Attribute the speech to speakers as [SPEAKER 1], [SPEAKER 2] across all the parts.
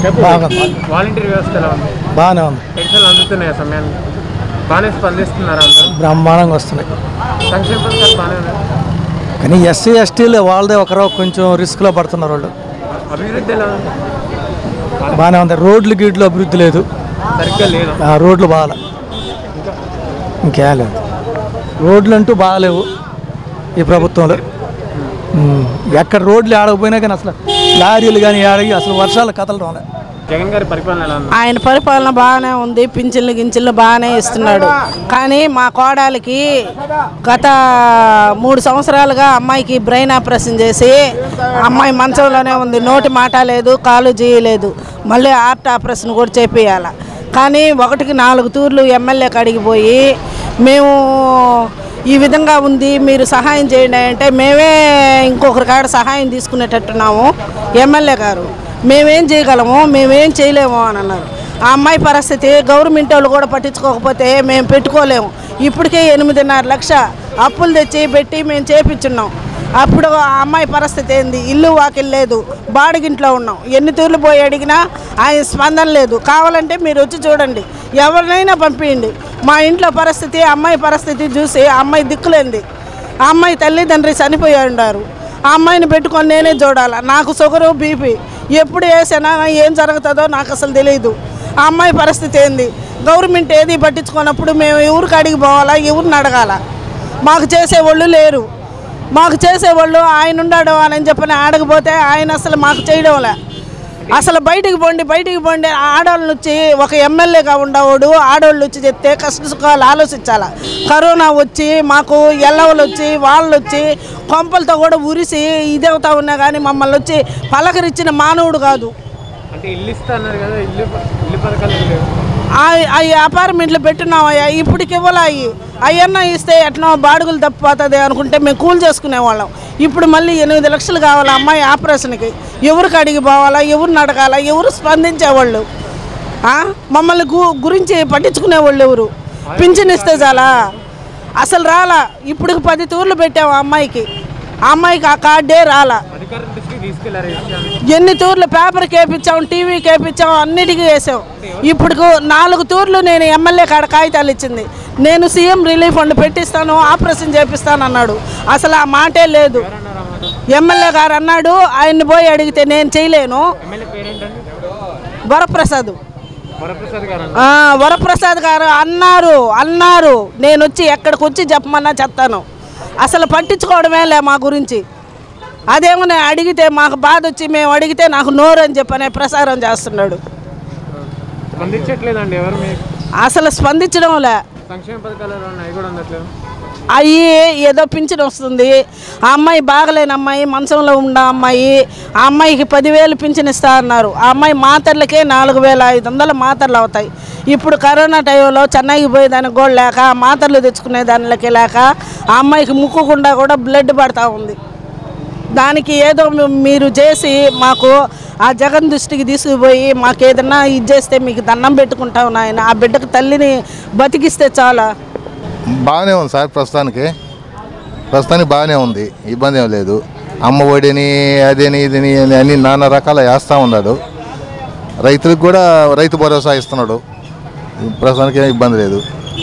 [SPEAKER 1] బాగుంది
[SPEAKER 2] వాలంటీర్ వ్యవస్థ ఎలా ఉంది
[SPEAKER 1] బాగానే ఉంది
[SPEAKER 2] పెన్షన్లు అందుతున్నాయి సమయానికి బాగానే స్పందిస్తున్నారు అందరూ
[SPEAKER 1] బ్రహ్మాండంగా వస్తున్నాయి
[SPEAKER 2] సంక్షేమ పథకాలు బాగానే ఉన్నాయి
[SPEAKER 1] కానీ ఎస్సీ ఎస్టీలు వాళ్ళదే ఒకరో కొంచెం రిస్క్లో పడుతున్నారు వాళ్ళు
[SPEAKER 2] అభివృద్ధి ఎలా ఉంది
[SPEAKER 1] బాగానే ఉంది రోడ్లు గీడ్లు అభివృద్ధి లేదు
[SPEAKER 2] సరిగ్గా లేదు
[SPEAKER 1] ఆ రోడ్లు బాగాలే ఇంకేం లేదు రోడ్లు అంటూ బాగాలేవు ఈ ప్రభుత్వంలో ఉమ్, ఎక్కడ రోడ్లు ఆడకపోయినా కానీ అసలు లారీలు కానీ ఆడగి అసలు వర్షాలు కథలు రాలే
[SPEAKER 2] జగన్ గారి పరిపాలన ఎలా ఉంది
[SPEAKER 3] ఆయన పరిపాలన బాగానే ఉంది పింఛన్లు గింఛన్లు బాగానే ఇస్తున్నాడు కానీ మా కోడలికి గత మూడు సంవత్సరాలుగా అమ్మాయికి బ్రెయిన్ ఆపరేషన్ చేసి అమ్మాయి మంచంలోనే ఉంది నోటి మాట లేదు కాలు చేయలేదు మళ్ళీ హార్ట్ ఆపరేషన్ కూడా చేపియాల కానీ ఒకటికి నాలుగు తూర్లు ఎమ్మెల్యేకి అడిగిపోయి మేము ఈ విధంగా ఉంది మీరు సహాయం చేయండి అంటే మేమే ఇంకొకరి కాడ సహాయం తీసుకునేటట్టున్నాము ఎమ్మెల్యే గారు మేమేం చేయగలము మేమేం చేయలేము అని అన్నారు ఆ అమ్మాయి పరిస్థితి గవర్నమెంట్ వాళ్ళు కూడా పట్టించుకోకపోతే మేము పెట్టుకోలేము ఇప్పటికే ఎనిమిదిన్నర లక్ష అప్పులు తెచ్చి పెట్టి మేము చేపించున్నాం అప్పుడు ఆ అమ్మాయి పరిస్థితి ఏంది ఇల్లు వాకిల్ లేదు బాడిగింట్లో ఉన్నాం ఎన్ని తూర్లు పోయి అడిగినా ఆయన స్పందన లేదు కావాలంటే మీరు వచ్చి చూడండి ఎవరినైనా పంపించండి మా ఇంట్లో పరిస్థితి అమ్మాయి పరిస్థితి చూసి ఆ అమ్మాయి దిక్కులేంది ఆ అమ్మాయి తల్లిదండ్రి చనిపోయి ఉన్నారు ఆ అమ్మాయిని పెట్టుకొని నేనే చూడాలి నాకు షుగరు బీపీ ఎప్పుడు వేసినా ఏం జరుగుతుందో నాకు అసలు తెలియదు ఆ అమ్మాయి పరిస్థితి ఏంది గవర్నమెంట్ ఏది పట్టించుకున్నప్పుడు మేము ఎవరికి అడిగి పోవాలా ఎవరిని అడగాల మాకు చేసేవాళ్ళు లేరు మాకు చేసేవాళ్ళు ఆయన ఉన్నాడు అని చెప్పని ఆడకపోతే ఆయన అసలు మాకు చేయడంలే అసలు బయటికి పోండి బయటికి పోండి ఆడవాళ్ళు వచ్చి ఒక ఎమ్మెల్యేగా ఉండేవాడు ఆడవాళ్ళు వచ్చి చెప్తే కష్ట సుఖాలు ఆలోచించాల కరోనా వచ్చి మాకు ఎల్లవలు వచ్చి వాళ్ళు వచ్చి కొంపలతో కూడా ఉరిసి ఇదవుతా ఉన్నా కానీ మమ్మల్ని వచ్చి పలకరించిన మానవుడు కాదు
[SPEAKER 2] అంటే ఇల్లు ఇస్తా అన్నారు కదా ఇల్లు ఇల్లు పథకాలు ఏం లేవు
[SPEAKER 3] అవి అపార్ట్మెంట్లు పెట్టినామయ్యా ఇప్పటికి ఇవ్వలాయి అయ్యన్న ఇస్తే ఎట్నో బాడుగులు తప్పిపోతుంది అనుకుంటే మేము కూల్ చేసుకునేవాళ్ళం ఇప్పుడు మళ్ళీ ఎనిమిది లక్షలు కావాలి అమ్మాయి ఆపరేషన్కి ఎవరికి అడిగి పోవాలా ఎవరిని అడగాల ఎవరు స్పందించేవాళ్ళు ఆ? మమ్మల్ని గు గురించి పట్టించుకునేవాళ్ళు ఎవరు పింఛన్ ఇస్తే చాలా అసలు రాలా ఇప్పుడు పది తూర్లు పెట్టాము ఆ అమ్మాయికి ఆ అమ్మాయికి ఆ కార్డే రాలా
[SPEAKER 2] అధికారుల దృష్టికి తీసుకెళ్లారు ఈ విషయాన్ని
[SPEAKER 3] ఎన్ని తూర్లు పేపర్కి వేపించాం టీవీకి వేపించాం అన్నిటికీ వేసాం ఇప్పుడు నాలుగు తూర్లు నేను ఎమ్మెల్యే కాడ కాగితాలు ఇచ్చింది నేను సీఎం రిలీఫ్ ఫండ్ పెట్టిస్తాను ఆపరేషన్ చేపిస్తాను అన్నాడు అసలు ఆ మాటే లేదు ఎమ్మెల్యే గారు అన్నాడు ఆయన్ని పోయి అడిగితే నేను చేయలేను
[SPEAKER 2] ఎమ్మెల్యే పేరేంటండి
[SPEAKER 3] వరప్రసాద్
[SPEAKER 2] వరప్రసాద్ గారు
[SPEAKER 3] ఆ, వరప్రసాద్ గారు అన్నారు అన్నారు నేను వచ్చి ఎక్కడికి వచ్చి చెప్పమన్నా చెప్తాను అసలు పట్టించుకోవడమే లే మా గురించి అదేమో నేను అడిగితే మాకు బాధ వచ్చి మేము అడిగితే నాకు నోరు అని చెప్పనే ప్రసారం చేస్తున్నాడు
[SPEAKER 2] స్పందించట్లేదండి ఎవరు మీకు
[SPEAKER 3] అసలు స్పందించడం లే
[SPEAKER 2] సంక్షేమ పథకాలు ఎలా ఉన్నాయి అవి కూడా అందట్లేదు
[SPEAKER 3] అయ్యి ఏదో పింఛన్ వస్తుంది ఆ అమ్మాయి బాగలేని అమ్మాయి మంచంలో ఉన్న అమ్మాయి ఆ అమ్మాయికి పదివేలు పింఛన్ ఇస్తా అన్నారు ఆ అమ్మాయి మాత్రలకే నాలుగు వేల ఐదు వందల మాత్రలు అవుతాయి ఇప్పుడు కరోనా టైంలో చెన్నైకి పోయేదానికి కూడా లేక ఆ మాత్రలు తెచ్చుకునే దానిలోకి లేక ఆ అమ్మాయికి ముక్కుకుండా కూడా బ్లడ్ పడతా ఉంది దానికి ఏదో మీ- మీరు చేసి మాకు ఆ జగన్ దృష్టికి తీసుకుపోయి మాకు ఏదన్నా ఇది చేస్తే మీకు దండం పెట్టుకుంటాం నాయన ఆ బిడ్డకు తల్లిని బతికిస్తే చాలా
[SPEAKER 4] బాగానే ఉంది సార్ ప్రస్తుతానికి ప్రస్తుతానికి బాగానే ఉంది ఇబ్బంది ఏం లేదు అమ్మ ఒడిని అదేని ఇదని అని అన్ని నానా రకాల వేస్తూ ఉన్నాడు రైతులకు కూడా రైతు భరోసా ఇస్తున్నాడు ప్రస్తుతానికి ఏం ఇబ్బంది లేదు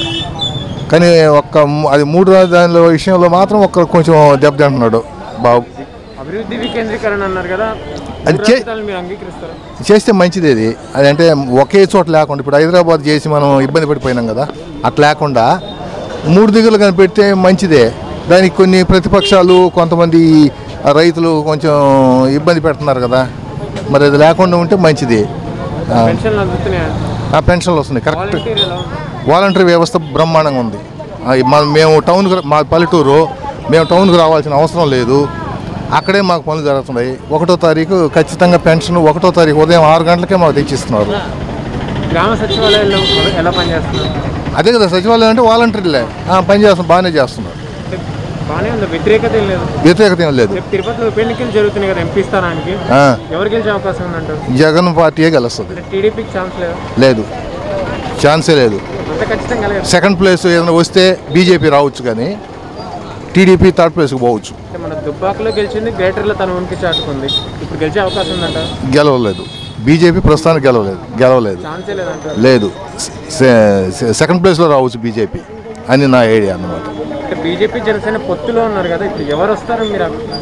[SPEAKER 4] కానీ ఒక్క ము- అది మూడు రాజధానుల విషయంలో మాత్రం ఒక్క కొంచెం దెబ్బతింటున్నాడు బాబు
[SPEAKER 2] అభివృద్ధి వికేంద్రీకరణ అన్నారు కదా
[SPEAKER 4] అది
[SPEAKER 2] మూడు
[SPEAKER 4] చే-
[SPEAKER 2] రాజధానులు మీరు అంగీకరిస్తారు
[SPEAKER 4] చేస్తే మంచిది అది అదంటే ఒకే చోట లేకుండా ఇప్పుడు హైదరాబాద్ చేసి మనం ఇబ్బంది పడిపోయినాం కదా అట్లా లేకుండా మూడు దిగులు కనిపెడితే మంచిదే దానికి కొన్ని ప్రతిపక్షాలు కొంతమంది రైతులు కొంచెం ఇబ్బంది పెడుతున్నారు కదా మరి అది లేకుండా ఉంటే మంచిది ఆ,
[SPEAKER 2] పెన్షన్లు అందుతున్నాయా
[SPEAKER 4] ఆ పెన్షన్లు వస్తున్నాయి కరెక్ట్
[SPEAKER 2] వాలంటీర్ ఎలా ఉంది
[SPEAKER 4] వాలంటరీ వ్యవస్థ బ్రహ్మాండంగా ఉంది ఆ, మా- మేము టౌన్కి మా పల్లెటూరు మేము టౌన్కి రావాల్సిన అవసరం లేదు అక్కడే మాకు పనులు జరుగుతున్నాయి ఒకటో తారీఖు ఖచ్చితంగా పెన్షన్ ఒకటో తారీఖు ఉదయం ఆరు గంటలకే మాకు తెచ్చిస్తున్నారు
[SPEAKER 2] గ్రామ సచివాలయాల్లో ఎలా పనిచేస్తున్నారు
[SPEAKER 4] అదే కదా సచివాలయం అంటే వాలంటీర్లే ఆ, పని చేస్తున్నారు బాగానే చేస్తున్నారు
[SPEAKER 2] అంటే బాగానే ఉంది వ్యతిరేకత ఏం లేదు
[SPEAKER 4] వ్యతిరేకత ఏం లేదు
[SPEAKER 2] రేపు తిరుపతిలో ఉప ఎన్నికలు జరుగుతున్నాయి కదా ఎంపీ స్థానానికి
[SPEAKER 4] ఆ,
[SPEAKER 2] ఎవరు గెలిచే అవకాశం ఉందంటారు
[SPEAKER 4] జగన్ పార్టీయే గెలుస్తుంది
[SPEAKER 2] అంటే టీడీపీకి ఛాన్స్ లేదు
[SPEAKER 4] లేదు ఛాన్సే లేదు
[SPEAKER 2] అంత ఖచ్చితంగా కలగదు
[SPEAKER 4] సెకండ్ ప్లేస్ ఏదైనా వస్తే బీజేపీ రావచ్చు కానీ టీడీపీ థర్డ్ ప్లేస్కి పోవచ్చు
[SPEAKER 2] అంటే మన దుబ్బాకలో గెలిచింది గ్రేటర్లో తన ఉనికి చాటుకుంది ఇప్పుడు గెలిచే అవకాశం ఉందంట
[SPEAKER 4] గెలవలేదు బీజేపీ ప్రస్తుతానికి గెలవలేదు గెలవలేదు
[SPEAKER 2] ఛాన్సే లేదంటారు
[SPEAKER 4] లేదు సె- సె- సెకండ్ ప్లేస్లో రావచ్చు బీజేపీ అని నా ఐడియా అన్నమాట
[SPEAKER 2] అంటే బీజేపీ జనసేన పొత్తులో ఉన్నారు కదా ఇప్పుడు ఎవరు వస్తారు మీరు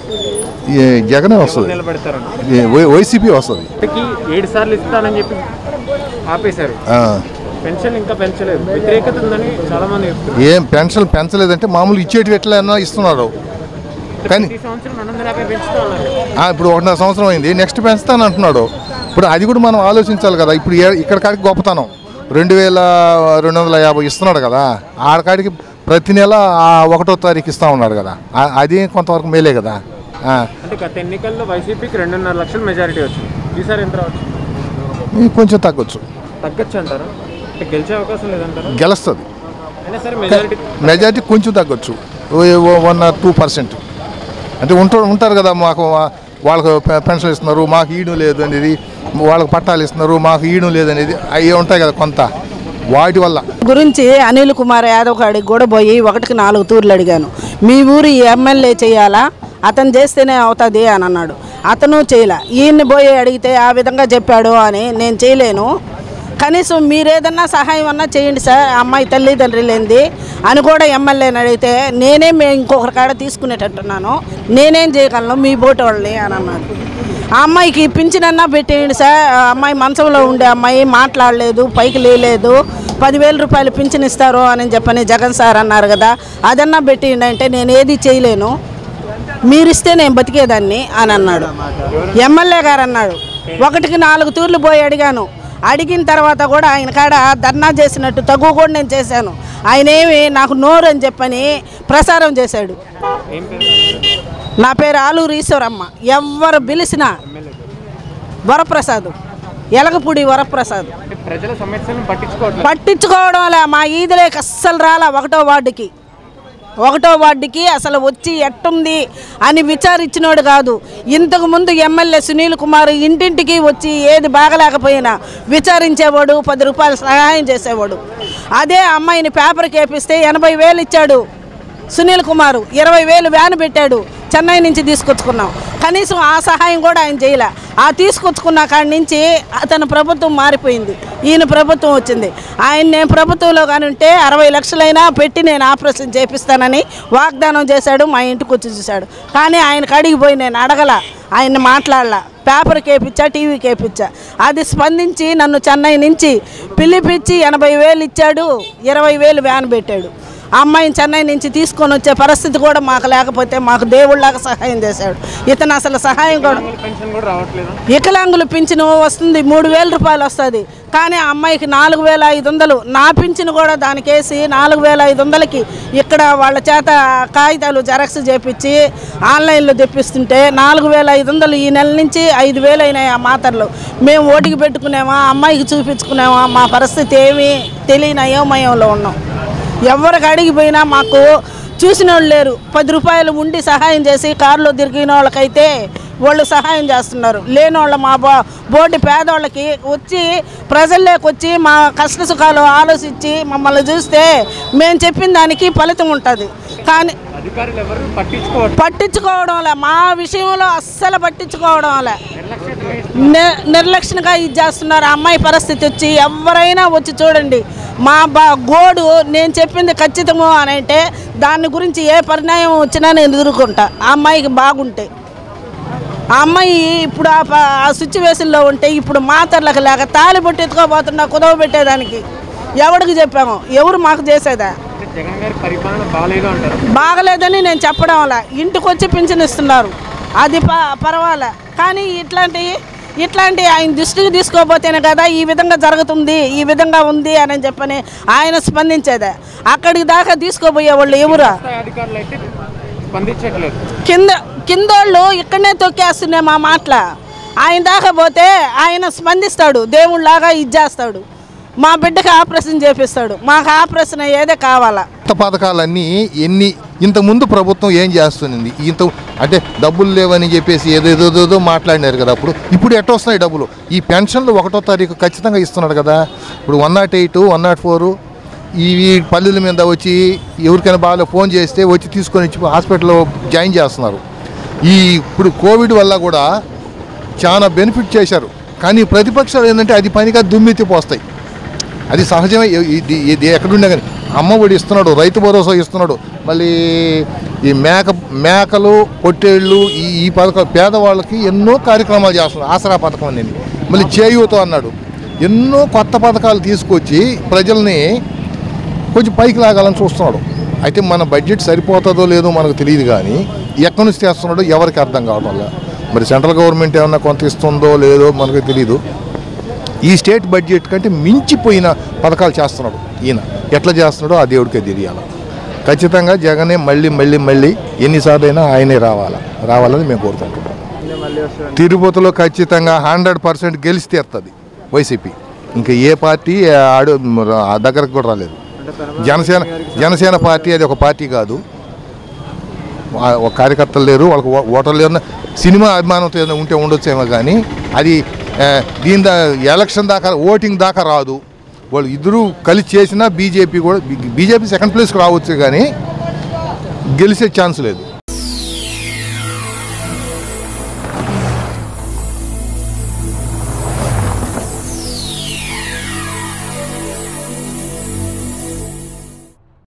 [SPEAKER 4] ఈ జగనే వస్తుంది
[SPEAKER 2] నిలబెడతారని
[SPEAKER 4] ఈ వై- వైసీపీ వస్తుంది
[SPEAKER 2] ఇంటికి ఏడు సార్లు ఇస్తానని చెప్పి ఆపేశారు
[SPEAKER 4] ఆ.
[SPEAKER 2] పెన్షన్ ఇంకా పెంచలేదు వ్యతిరేకత ఉందని చాలా మంది చెప్తున్నారు
[SPEAKER 4] ఏం పెన్షన్ పెంచలేదంటే మామూలు ఇచ్చేటి ఎట్లా ఇస్తున్నారు కానీ
[SPEAKER 2] ప్రతి సంవత్సరం రెండు వందల యాభై పెంచుతూ ఉన్నారు
[SPEAKER 4] ఆ, ఇప్పుడు ఒకటిన్నర సంవత్సరం అయింది నెక్స్ట్ పెంచుతాను అంటున్నాడు ఇప్పుడు అది కూడా మనం ఆలోచించాలి కదా ఇప్పుడు ఏ- ఇక్కడ కాడికి గొప్పతనం రెండు వేల రెండు వందల యాభై ఇస్తున్నాడు కదా ఆడకాడికి ప్రతి నెల ఆ ఒకటో తారీఖు ఇస్తా ఉన్నాడు కదా ఆ- అది కొంతవరకు మేలే కదా ఆ,
[SPEAKER 2] అంటే గత ఎన్నికల్లో వైసీపీకి రెండున్నర లక్షల మెజారిటీ వచ్చింది ఈసారి ఎంత రావచ్చు
[SPEAKER 4] ఇది కొంచెం తగ్గొచ్చు
[SPEAKER 2] తగ్గచ్చు అంటారా అంటే గెలిచే అవకాశం లేదంటారా
[SPEAKER 4] గెలుస్తుంది
[SPEAKER 2] అయినా సరే మెజారిటీ
[SPEAKER 4] మెజారిటీ కొంచెం తగ్గొచ్చు వన్ ఆర్ టూ పర్సెంట్ అంటే ఉంటారు ఉంటారు కదా మాకు వా- వాళ్ళకు పె- పెన్షన్ ఇస్తున్నారు మాకు ఈయడం లేదు అనేది వాళ్ళకు పట్టాలు ఇస్తున్నారు మాకు ఈయడం లేదు అనేది అవి ఉంటాయి కదా కొంత వాటి వల్ల
[SPEAKER 3] గురించి అనిల్ కుమార్ యాదవ్ కాడికి కూడా పోయి ఒకటికి నాలుగు తూర్లు అడిగాను మీ ఊరి ఎమ్మెల్యే చేయాలా అతను చేస్తేనే అవుతుంది అని అన్నాడు అతను చేయలే ఈయన్ని పోయి అడిగితే ఆ విధంగా చెప్పాడు అని నేను చేయలేను కనీసం మీరేదన్నా సహాయం అన్నా చేయండి సార్ ఆ అమ్మాయి తల్లిదండ్రులు లేనిది అని కూడా ఎమ్మెల్యేని అడిగితే నేనే మే ఇంకొకరి కాడ తీసుకునేటట్టున్నాను నేనేం చేయగలను మీ బోటి వాళ్ళని అని అన్నాడు ఆ అమ్మాయికి పింఛనన్నా పెట్టేయండి సార్ ఆ అమ్మాయి మంచంలో ఉండే అమ్మాయి మాట్లాడలేదు పైకి లేలేదు పదివేల రూపాయలు పింఛన్ ఇస్తారు అని చెప్పని జగన్ సార్ అన్నారు కదా అదన్నా పెట్టేయండి అంటే నేను ఏది చేయలేను మీరిస్తే నేను బతికేదాన్ని అని అన్నాడు ఎమ్మెల్యే గారు అన్నాడు ఒకటికి నాలుగు తూర్లు పోయి అడిగాను అడిగిన తర్వాత కూడా ఆయన కాడ ధర్నా చేసినట్టు తగ్గు కూడా నేను చేశాను ఆయన ఏమి నాకు నోరు అని చెప్పని ప్రసారం చేశాడు
[SPEAKER 2] ఏం పేరు
[SPEAKER 3] నా పేరు ఆలూరు ఈశ్వరమ్మ ఎవరు పిలిచినా వరప్రసాద్ ఎలగపూడి వరప్రసాద్
[SPEAKER 2] అంటే ప్రజల సమస్యలను పట్టించుకోవట్లేదు
[SPEAKER 3] పట్టించుకోవడం లే మా ఈదులేకి అస్సలు రాలా ఒకటో వార్డుకి ఒకటో వార్డుకి అసలు వచ్చి ఎట్టుంది అని విచారించినోడు కాదు ఇంతకు ముందు ఎమ్మెల్యే సునీల్ కుమార్ ఇంటింటికి వచ్చి ఏది బాగలేకపోయినా విచారించేవాడు పది రూపాయలు సహాయం చేసేవాడు అదే అమ్మాయిని పేపర్కి వేపిస్తే ఎనభై వేలు ఇచ్చాడు సునీల్ కుమార్ ఇరవై వేలు వ్యాన్ పెట్టాడు చెన్నై నుంచి తీసుకొచ్చుకున్నాం కనీసం ఆ సహాయం కూడా ఆయన చేయలే ఆ తీసుకొచ్చుకున్న కాడి నుంచి అతని ప్రభుత్వం మారిపోయింది ఈయన ప్రభుత్వం వచ్చింది ఆయన నేను ప్రభుత్వంలో కానీ ఉంటే అరవై లక్షలైనా పెట్టి నేను ఆపరేషన్ చేపిస్తానని వాగ్దానం చేశాడు మా ఇంటికి వచ్చి చూశాడు కానీ ఆయన కడిగి పోయి నేను అడగల ఆయన మాట్లాడలా పేపర్ కేపించా టీవీ కేపించా అది స్పందించి నన్ను చెన్నై నుంచి పిలిపించి ఎనభై వేలు ఇచ్చాడు ఇరవై వేలు వ్యాన్ పెట్టాడు ఆ అమ్మాయిని చెన్నై నుంచి తీసుకొని వచ్చే పరిస్థితి కూడా మాకు లేకపోతే మాకు దేవుళ్ళలాగా సహాయం చేశాడు ఇతను అసలు సహాయం కూడా
[SPEAKER 2] పెన్షన్ కూడా రావట్లేదు
[SPEAKER 3] వికలాంగుల పింఛను వస్తుంది మూడు వేల రూపాయలు వస్తుంది కానీ ఆ అమ్మాయికి నాలుగు వేల ఐదు వందలు నా పింఛను కూడా దానికి వేసి నాలుగు వేల ఐదు వందలకి ఇక్కడ వాళ్ళ చేత కాగితాలు జెరాక్స్ చేపించి ఆన్లైన్లో తెప్పిస్తుంటే నాలుగు వేల ఐదు వందలు ఈ నెల నుంచి ఐదు వేలు అయినాయి ఆ మాత్రలు మేము ఓటికి పెట్టుకునేమా అమ్మాయికి చూపించుకునేమా మా పరిస్థితి ఏమీ తెలియని అయోమయంలో ఉన్నాం ఎవరికి అడిగిపోయినా మాకు చూసిన వాళ్ళు లేరు పది రూపాయలు ఉండి సహాయం చేసి కారులో తిరిగిన వాళ్ళకైతే వాళ్ళు సహాయం చేస్తున్నారు లేని వాళ్ళ మా బో బోటి పేదవాళ్ళకి వచ్చి ప్రజల్లోకి వచ్చి మా కష్ట సుఖాలు ఆలోచించి మమ్మల్ని చూస్తే మేము చెప్పిన దానికి ఫలితం ఉంటుంది కానీ
[SPEAKER 2] అధికారులు ఎవరు పట్టించుకోవట్లేదు
[SPEAKER 3] పట్టించుకోవడం లే మా విషయంలో అస్సలు పట్టించుకోవడం లే
[SPEAKER 2] నిర్లక్ష్యం
[SPEAKER 3] ని- నిర్లక్ష్యంగా ఇది చేస్తున్నారు ఆ అమ్మాయి పరిస్థితి వచ్చి ఎవరైనా వచ్చి చూడండి మా బా గోడు నేను చెప్పింది ఖచ్చితము అని అంటే దాని గురించి ఏ పరిణామం వచ్చినా నేను ఎదుర్కొంటా ఆ అమ్మాయికి బాగుంటే ఆ అమ్మాయి ఇప్పుడు ఆ ప- ఆ సిచ్యువేషన్లో ఉంటే ఇప్పుడు మాతర్లకు లేక తాళి పొట్టి ఎత్తుకోబోతున్నా కుదవ పెట్టేదానికి ఎవడికి చెప్పాము ఎవరు మాకు చేసేదా
[SPEAKER 2] అంటే జగన్ గారి పరిపాలన బాగాలేదు అంటారు
[SPEAKER 3] బాగలేదని నేను చెప్పడం వల్ల ఇంటికి వచ్చి పింఛన్ ఇస్తున్నారు అది ప పర్వాలే కానీ ఇట్లాంటి ఇట్లాంటి ఆయన దృష్టికి తీసుకోపోతేనే కదా ఈ విధంగా జరుగుతుంది ఈ విధంగా ఉంది అని చెప్పని ఆయన స్పందించేదే అక్కడికి దాకా తీసుకోబోయే వాళ్ళు ఎవరా
[SPEAKER 2] స్థాయి అధికారులు అయితే స్పందించట్లేదు
[SPEAKER 3] కింద కిందోళ్ళు ఇక్కడనే తొక్కేస్తున్నాయి మా మాటల ఆయన దాకా పోతే ఆయన స్పందిస్తాడు దేవుళ్ళలాగా ఇచ్చేస్తాడు మా బిడ్డకి ఆపరేషన్ చేపిస్తాడు మాకు ఆపరేషన్ అయ్యేదే కావాలా
[SPEAKER 4] కొత్త పథకాలన్నీ ఎన్ని ఇంతకుముందు ప్రభుత్వం ఏం చేస్తుంది ఇంత అంటే డబ్బులు లేవని చెప్పేసి ఏదేదో మాట్లాడినారు కదా అప్పుడు ఇప్పుడు ఎట్ట వస్తున్నాయి డబ్బులు ఈ పెన్షన్లు ఒకటో తారీఖు ఖచ్చితంగా ఇస్తున్నాడు కదా ఇప్పుడు one not eight one not four ఈ ఈ పల్లెల మీద వచ్చి ఎవరికైనా బాగా ఫోన్ చేస్తే వచ్చి తీసుకొని వచ్చి హాస్పిటల్లో జాయిన్ చేస్తున్నారు ఈ ఇప్పుడు కోవిడ్ వల్ల కూడా చాలా బెనిఫిట్ చేశారు కానీ ప్రతిపక్షాలు ఏంటంటే అది పనిగా దుమ్మెత్తి పోస్తాయి అది సహజమే ఇ- ఇది ఇది ఎక్కడున్నా కానీ అమ్మ ఒడి ఇస్తున్నాడు రైతు భరోసా ఇస్తున్నాడు మళ్ళీ ఈ మేక మేకలు పొట్టేళ్ళు ఈ ఈ పథకాలు పేదవాళ్ళకి ఎన్నో కార్యక్రమాలు చేస్తున్నాడు ఆసరా పథకం అనేది మళ్ళీ చేయూత అన్నాడు ఎన్నో కొత్త పథకాలు తీసుకొచ్చి ప్రజల్ని కొంచెం పైకి లాగాలని చూస్తున్నాడు అయితే మన బడ్జెట్ సరిపోతుందో లేదో మనకు తెలియదు కానీ ఎక్కడి నుంచి తెస్తున్నాడో ఎవరికి అర్థం కావడం వల్ల మరి సెంట్రల్ గవర్నమెంట్ ఏమన్నా కొంత ఇస్తుందో లేదో మనకు తెలియదు ఈ స్టేట్ బడ్జెట్ కంటే మించిపోయిన పథకాలు చేస్తున్నాడు ఈయన ఎట్లా చేస్తున్నాడో ఆ దేవుడికే తెలియాలి ఖచ్చితంగా జగనే మళ్ళీ మళ్ళీ మళ్ళీ ఎన్నిసార్లు అయినా ఆయనే రావాలా రావాలని మేము కోరుకుంటున్నాం
[SPEAKER 2] ఈయన మళ్ళీ వస్తాడు
[SPEAKER 4] తిరుపతిలో ఖచ్చితంగా హండ్రెడ్ పర్సెంట్ గెలిచి తీరుతుంది వైసీపీ ఇంకా ఏ పార్టీ ఆడు ఆ దగ్గరకు కూడా రాలేదు
[SPEAKER 2] అంటే పెనమ
[SPEAKER 4] జనసేన జనసేన పార్టీ అది ఒక పార్టీ కాదు ఆ- ఒక కార్యకర్తలు లేరు వాళ్ళకి ఓ- ఓటర్లు లేరు సినిమా అభిమానంతో ఏదైనా ఉంటే ఉండొచ్చేమో కానీ అది ఆ, దీని దా ఎలక్షన్ దాకా ఓటింగ్ దాకా రాదు వాళ్ళు ఇద్దరు కలిసి చేసినా బీజేపీ కూడా బీజేపీ సెకండ్ ప్లేస్కి రావచ్చు కానీ గెలిచే ఛాన్స్ లేదు